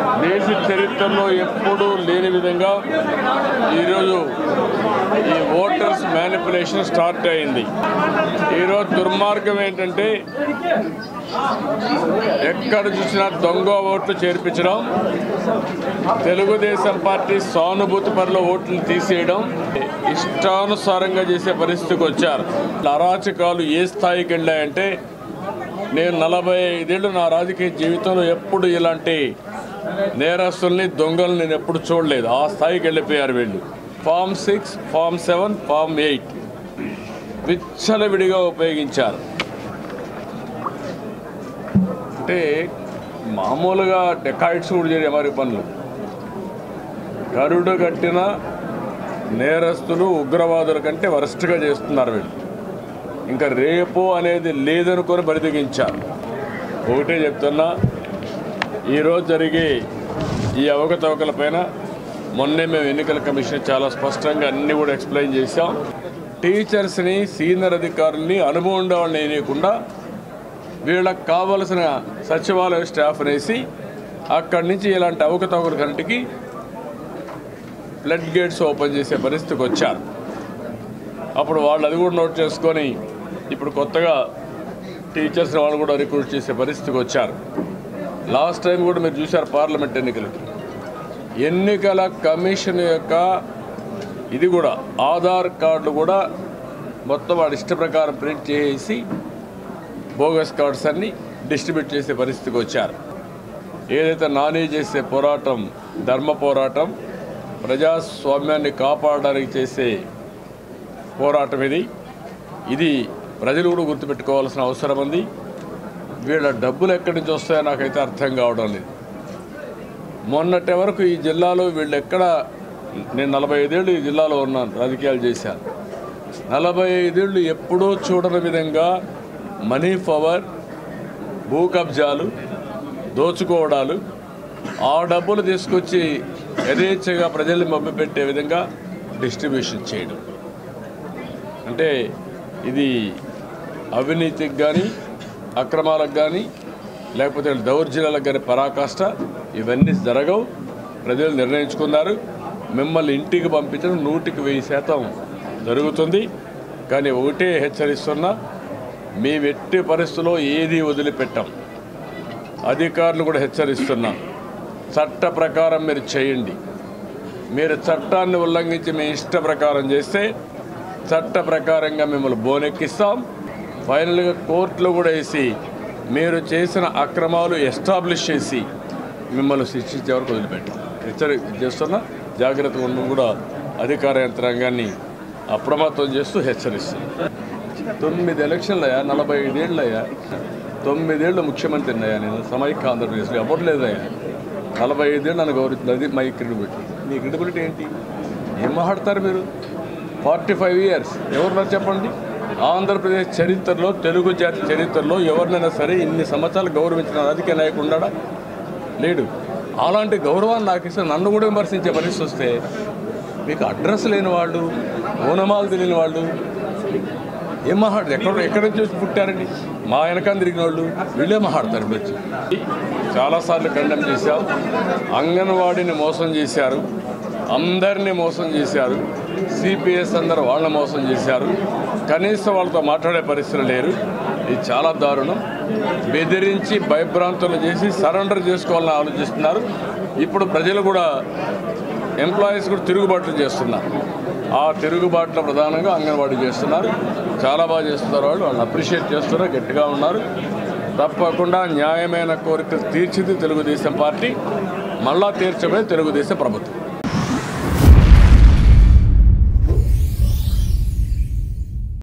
దేశ చరిత్రలో ఎప్పుడూ లేని విధంగా ఈరోజు ఈ ఓటర్స్ మ్యానిపులేషన్ స్టార్ట్ అయింది ఈరోజు దుర్మార్గం ఏంటంటే ఎక్కడ చూసినా దొంగ ఓట్లు చేర్పించడం తెలుగుదేశం పార్టీ సానుభూతి పరుల ఓట్లు తీసేయడం ఇష్టానుసారంగా చేసే పరిస్థితికి వచ్చారు అరాచకాలు ఏ స్థాయికి వెళ్ళాయంటే నేను నలభై ఐదేళ్ళు నా రాజకీయ జీవితంలో ఎప్పుడు ఇలాంటి నేరస్తుల్ని దొంగలు నేను ఎప్పుడు చూడలేదు ఆ స్థాయికి వెళ్ళిపోయారు వీళ్ళు form six form seven form eight విచ్చలవిడిగా ఉపయోగించారు అంటే మామూలుగా డెకాయిట్స్ కూడా చేయరు ఎవరి పనులు గరుడు కట్టిన నేరస్తులు ఉగ్రవాదుల కంటే వరస్ట్గా చేస్తున్నారు వీళ్ళు ఇంకా రేపు అనేది లేదనుకొని బరిదిగించారు ఒకటే చెప్తున్నా ఈరోజు జరిగే ఈ అవకతవకల పైన మొన్నే మేము ఎన్నికల కమిషన్ చాలా స్పష్టంగా అన్ని కూడా ఎక్స్ప్లెయిన్ చేశాం టీచర్స్ని సీనియర్ అధికారుల్ని అనుభవం ఉండే వాళ్ళని వేయకుండా వీళ్ళకి కావలసిన సచివాలయ స్టాఫ్ వేసి అక్కడి నుంచి ఇలాంటి అవకతవకల కంటికి ఫ్లడ్ గేట్స్ ఓపెన్ చేసే పరిస్థితికి వచ్చారు అప్పుడు వాళ్ళు అది కూడా నోట్ చేసుకొని ఇప్పుడు కొత్తగా టీచర్స్ వాళ్ళు కూడా రిక్రూట్ చేసే పరిస్థితికి వచ్చారు లాస్ట్ టైం కూడా మీరు చూశారు పార్లమెంట్ ఎన్నికలకి ఎన్నికల కమిషన్ యొక్క ఇది కూడా ఆధార్ కార్డులు కూడా మొత్తం వాడి ఇష్ట ప్రకారం ప్రింట్ చేసి బోగస్ కార్డ్స్ అన్ని డిస్ట్రిబ్యూట్ చేసే పరిస్థితికి వచ్చారు ఏదైతే నాని చేసే పోరాటం ధర్మ పోరాటం ప్రజాస్వామ్యాన్ని కాపాడడానికి చేసే పోరాటం ఇది ఇది ప్రజలు కూడా గుర్తుపెట్టుకోవాల్సిన అవసరం ఉంది వీళ్ళ డబ్బులు ఎక్కడి నుంచి వస్తాయో నాకైతే అర్థం కావడం లేదు మొన్నటి వరకు ఈ జిల్లాలో వీళ్ళు ఎక్కడ నేను నలభై ఐదేళ్ళు ఈ జిల్లాలో ఉన్నాను రాజకీయాలు చేశాను నలభై ఐదేళ్ళు ఎప్పుడూ చూడని విధంగా మనీ పవర్ భూ కబ్జాలు దోచుకోవడాలు ఆ డబ్బులు తీసుకొచ్చి యథేచ్ఛగా ప్రజల్ని మభ్యపెట్టే విధంగా డిస్ట్రిబ్యూషన్ చేయడం అంటే ఇది అవినీతికి కానీ అక్రమాలకు కానీ లేకపోతే దౌర్జన్యాలకు కానీ పరాకాష్ట ఇవన్నీ జరగవు ప్రజలు నిర్ణయించుకున్నారు మిమ్మల్ని ఇంటికి పంపించడం నూటికి వెయ్యి శాతం జరుగుతుంది కానీ ఒకటే హెచ్చరిస్తున్నా మీ ఎట్టి పరిస్థితుల్లో ఏది వదిలిపెట్టాం అధికారులు కూడా హెచ్చరిస్తున్నా చట్ట ప్రకారం మీరు చేయండి మీరు చట్టాన్ని ఉల్లంఘించి మీ ఇష్ట ప్రకారం చేస్తే చట్ట ప్రకారంగా మిమ్మల్ని బోనెక్కిస్తాం ఫైనల్గా కోర్టులో కూడా వేసి మీరు చేసిన అక్రమాలు ఎస్టాబ్లిష్ చేసి మిమ్మల్ని శిక్షించే వరకు వదిలిపెట్టాం హెచ్చరి చేస్తున్న జాగ్రత్తగా ఉండడం కూడా అధికార యంత్రాంగాన్ని అప్రమత్తం చేస్తూ హెచ్చరిస్తుంది తొమ్మిది ఎలక్షన్లయ్యా నలభై ఐదేళ్ళయ్యా తొమ్మిదేళ్ళు ముఖ్యమంత్రినయ్యా నేను సమైక్య ఆంధ్రప్రదేశ్లో అవ్వట్లేదయ్యా నలభై ఐదేళ్ళు నన్ను గౌరవించింది అది మై క్రెడిబిలిటీ మీ క్రెడిబిలిటీ ఏంటి ఏం మాట్లాడతారు మీరు ఫార్టీ ఫైవ్ ఇయర్స్ ఎవరున్నారు చెప్పండి ఆంధ్రప్రదేశ్ చరిత్రలో తెలుగు జాతి చరిత్రలో ఎవరినైనా సరే ఇన్ని సంవత్సరాలు గౌరవించిన రాజకీయ నాయకుడు ఉన్నాడా లేడు అలాంటి గౌరవాన్ని నాకు ఇస్తే నన్ను కూడా విమర్శించే పరిస్థితి వస్తే మీకు అడ్రస్ లేని వాళ్ళు ఓనమాలు తెలియని వాళ్ళు ఏం మాట్లాడదు ఎక్కడ ఎక్కడి నుంచి వచ్చి పుట్టారండి మా వెనకాల తిరిగిన వాళ్ళు వీళ్ళే మాట్లాడతారు ఇప్పుడు వచ్చి చాలాసార్లు ఖండం చేశాం అంగన్వాడీని మోసం చేశారు అందరినీ మోసం చేశారు సిపిఎస్ అందరు వాళ్ళని మోసం చేశారు కనీసం వాళ్ళతో మాట్లాడే పరిస్థితులు లేరు ఇది చాలా దారుణం బెదిరించి భయభ్రాంతులు చేసి సరెండర్ చేసుకోవాలని ఆలోచిస్తున్నారు ఇప్పుడు ప్రజలు కూడా ఎంప్లాయీస్ కూడా తిరుగుబాట్లు చేస్తున్నారు ఆ తిరుగుబాట్లో ప్రధానంగా అంగన్వాడీ చేస్తున్నారు చాలా బాగా చేస్తున్నారు వాళ్ళు వాళ్ళు అప్రిషియేట్ చేస్తున్నారు గట్టిగా ఉన్నారు తప్పకుండా న్యాయమైన కోరికలు తీర్చింది తెలుగుదేశం పార్టీ మళ్ళా తీర్చబోయే తెలుగుదేశం ప్రభుత్వం